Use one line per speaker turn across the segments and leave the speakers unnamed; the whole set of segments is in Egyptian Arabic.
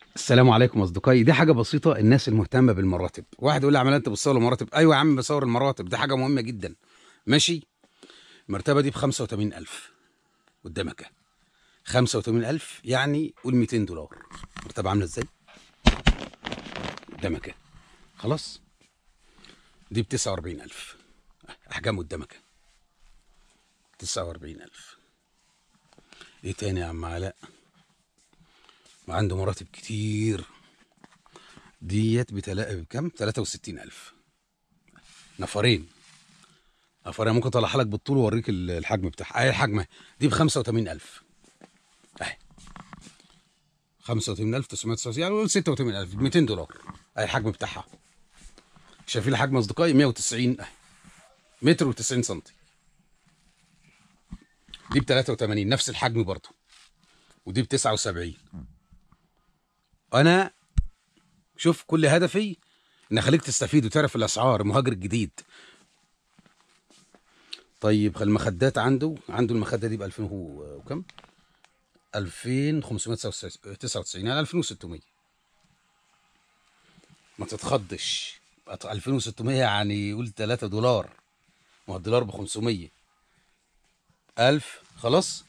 السلام عليكم اصدقائي دي حاجه بسيطه الناس المهتمه بالمراتب واحد يقول لي عمال انت بتصور المراتب ايوه يا عم بصور المراتب دي حاجه مهمه جدا ماشي المرتبه دي ب 85000 قدامك اهي 85000 يعني قول 200 دولار مرتبه عامله ازاي قدامك اهي خلاص دي ب 49000 احجام قدامك اهي 49000 ايه تاني يا عم علاء وعنده مراتب كتير ديت بتلاقي بكام 63000 نفرين نفرين ممكن اطلعها لك بالطول واوريك ال- الحجم بتاعها اهي الحجم أهي. دي ب 85000 اهي 85999 يعني قول 86000 ب 200 دولار اهي الحجم بتاعها شايفين الحجم يا اصدقائي 190 اهي متر و90 سم دي ب 83 نفس الحجم برضه ودي ب 79 انا شوف كل هدفي ان اخليك تستفيد وتعرف الاسعار المهاجر الجديد طيب المخدات عنده عنده المخده دي ب 2000 و- وكم 2599 يعني 2600 ما تتخضش 2600 يعني قول 3 دولار ما هو الدولار ب 500 1000 خلاص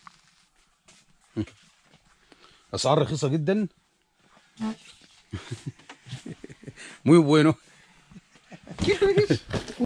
اسعار رخيصه جدا muy bueno